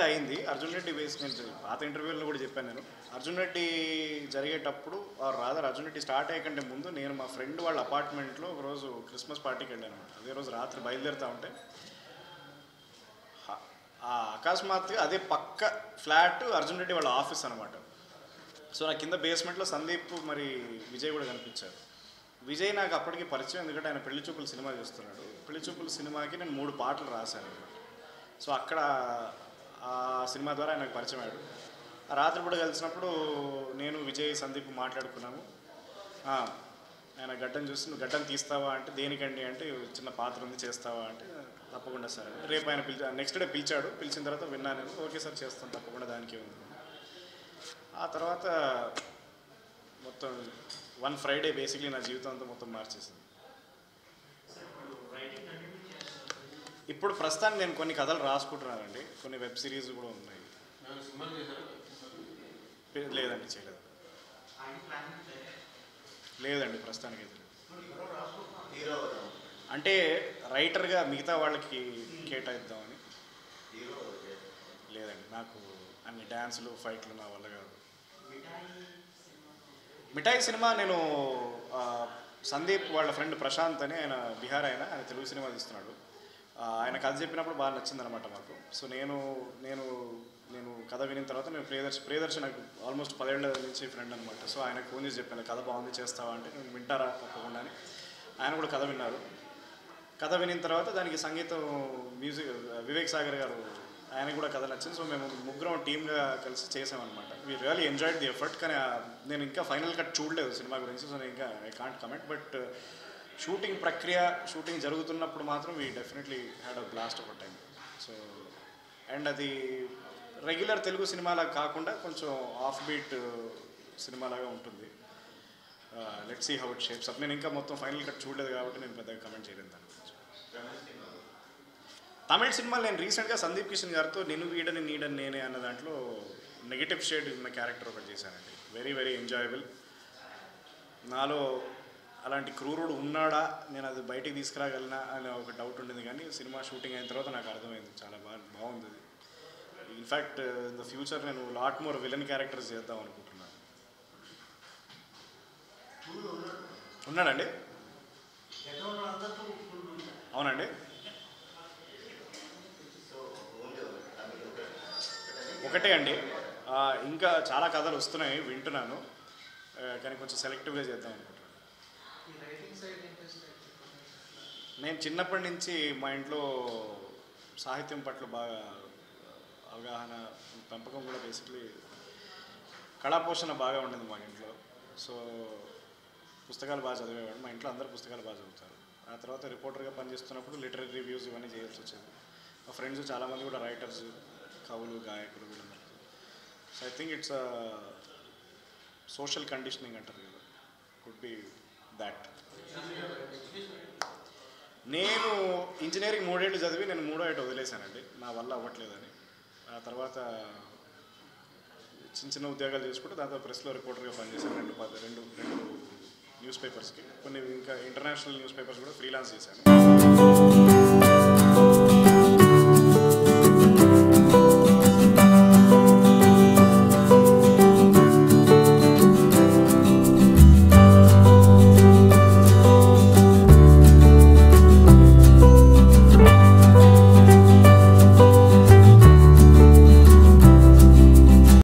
అయింది అర్జున్ రెడ్డి వేసి నేను చె- పాత ఇంటర్వ్యూలో కూడా చెప్పాను నేను అర్జున్ రెడ్డి జరిగేటప్పుడు రాదర్ అర్జున్ రెడ్డి స్టార్ట్ అయ్యకంటే ముందు నేను మా ఫ్రెండ్ వాళ్ళ అపార్ట్మెంట్లో ఒకరోజు క్రిస్మస్ పార్టీకి వెళ్ళాను అనమాట అదే రోజు రాత్రి బయలుదేరుతా ఉంటే హ- ఆ అకస్మాత్తుగా అదే పక్క ఫ్లాట్ అర్జున్ రెడ్డి వాళ్ళ ఆఫీస్ అనమాట సో నా కింద బేస్మెంట్లో సందీప్ మరి విజయ్ కూడా కనిపించారు విజయ్ నాకు అప్పటికి పరిచయం ఎందుకంటే ఆయన పెళ్లి చూపులు సినిమా చేస్తున్నాడు పెళ్లి చూపులు సినిమాకి నేను మూడు పాటలు రాశాను అనమాట సో అక్కడ ఆ సినిమా ద్వారా ఆయనకు పరిచయం అయ్యాడు ఆ రాత్రి కూడా కలిసినప్పుడు నేను విజయ్ సందీప్ మాట్లాడుకున్నాము ఆ, ఆయన గడ్డం చూసి నువ్వు గడ్డం తీస్తావా అంటే దేనికండి అంటే చిన్న పాత్ర ఉంది చేస్తావా అంటే తప్పకుండా సార్ రేపు ఆయన పిలిచా నెక్స్ట్ డే పిలిచాడు పిలిచిన తర్వాత విన్నాను నేను, ఓకే సార్ చేస్తాను తప్పకుండా దానికి ఉంది ఆ తర్వాత మొత్తం వన్ ఫ్రైడే బేసిక్లీ నా జీవితం అంతా మొత్తం మార్చేసింది ఇప్పుడు ప్రస్తుతానికి నేను కొన్ని కథలు రాసుకుంటున్నానండి కొన్ని వెబ్ సిరీస్ కూడా ఉన్నాయి పే- లేదండి చేయలేదు లేదండి ప్రస్తుతానికి అయితే లేదు. అంటే రైటర్గా మిగతా వాళ్ళకి కేటాయిద్దామని లేదండి నాకు అన్ని డ్యాన్సులు ఫైట్లు నా వల్ల కాదు మిఠాయి సినిమా నేను ఆ, సందీప్ వాళ్ళ ఫ్రెండ్ ప్రశాంత్ అని ఆయన బీహార్ ఆయన ఆయన తెలుగు సినిమా తీస్తున్నాడు ఆ, ఆయన కథ చెప్పినప్పుడు బాగా నచ్చిందనమాట మాకు సో నేను నేను నేను కథ వినిన తర్వాత నేను ప్రియదర్శి ప్రియదర్శి నాకు ఆల్మోస్ట్ పదేళ్ల నుంచి ఫ్రెండ్ అనమాట సో ఆయనకు ఫోన్ చేసి చెప్పాను కథ బాగుంది చేస్తావా అంటే నేను వింటారా తప్పకుండా అని ఆయన కూడా కథ విన్నారు కథ వినిన తర్వాత దానికి సంగీతం మ్యూజిక్ వివేక్ సాగర్ గారు ఆయన కూడా కథ నచ్చింది సో మేము ముగ్గురం టీమ్గా కలిసి చేసామన్నమాట we really enjoyed the effort కానీ ఆ- నేను ఇంకా ఫైనల్ కట్ చూడలేదు సినిమా గురించి సో నేను ఇంకా I can't comment but shooting ప్రక్రియ షూటింగ్ జరుగుతున్నప్పుడు మాత్రం we definitely had a blast ఒక టైం సో అండ్ అది రెగ్యులర్ తెలుగు సినిమాలాగా కాకుండా కొంచెం ఆఫ్ బీట్ సినిమాలాగా ఉంటుంది let see how it shapes up నేను ఇంకా మొత్తం ఫైనల్ కట్ చూడలేదు కాబట్టి నేను పెద్దగా కమెంట్ చేయలేదు దాని గురించి తమిళ సినిమాలు నేను రీసెంట్గా సందీప్ కిషన్ గారితో నిన్ను వీడని నీడని నేనే అన్న దాంట్లో నెగిటివ్ షేడ్ ఉన్న క్యారెక్టర్ ఒకటి చేశానండి వెరీ వెరీ ఎంజాయబుల్ నాలో అలాంటి క్రూరుడు ఉన్నాడా నేను అది బయటికి తీసుకురాగలనా అనే ఒక డౌట్ ఉండేది కానీ సినిమా షూటింగ్ అయిన తర్వాత నాకు అర్థమైంది చాలా బాగా బాగుంది ఇన్ఫ్యాక్ట్ ఇన్ ద ఫ్యూచర్ నేను లాట్ మోర్ విలన్ క్యారెక్టర్స్ చేద్దాం అనుకుంటున్నాను ఉన్నాడండి అవునండి ఒకటే అండి ఆ, ఇంకా చాలా కథలు వస్తున్నాయి వింటున్నాను ఆ, కానీ కొంచెం సెలెక్టివ్గా చేద్దాం అనుకుంటున్నాను నేను చిన్నప్పటి నుంచి మా ఇంట్లో సాహిత్యం పట్ల బాగా అవగాహన పెంపకం కూడా బేసిక్లీ కళాపోషణ బాగా ఉండేది మా ఇంట్లో సో పుస్తకాలు బాగా చదివేవాడు మా ఇంట్లో అందరూ పుస్తకాలు బాగా చదువుతారు ఆ తర్వాత రిపోర్టర్గా పనిచేస్తున్నప్పుడు లిటరీ రివ్యూస్ ఇవన్నీ చేయాల్సి వచ్చేది మా ఫ్రెండ్స్ చాలామంది కూడా రైటర్స్ కవులు గాయకులు వీళ్ళందరూ so I think it's social conditioning అంటారు కదా కుడ్ బి దాట్ నేను ఇంజనీరింగ్ మూడేళ్ళు చదివి నేను మూడో ఏట వదిలేశానండి నా వల్ల అవ్వట్లేదని ఆ తర్వాత చిన్న చిన్న ఉద్యోగాలు చేసుకుంటూ దాంతో ప్రెస్లో రిపోర్టర్గా పనిచేశాను రెండు పద- రెండు రెండు న్యూస్ పేపర్స్కి కొన్ని ఇంకా ఇంటర్నేషనల్ న్యూస్ పేపర్స్ కూడా ఫ్రీలాన్స్ చేశాను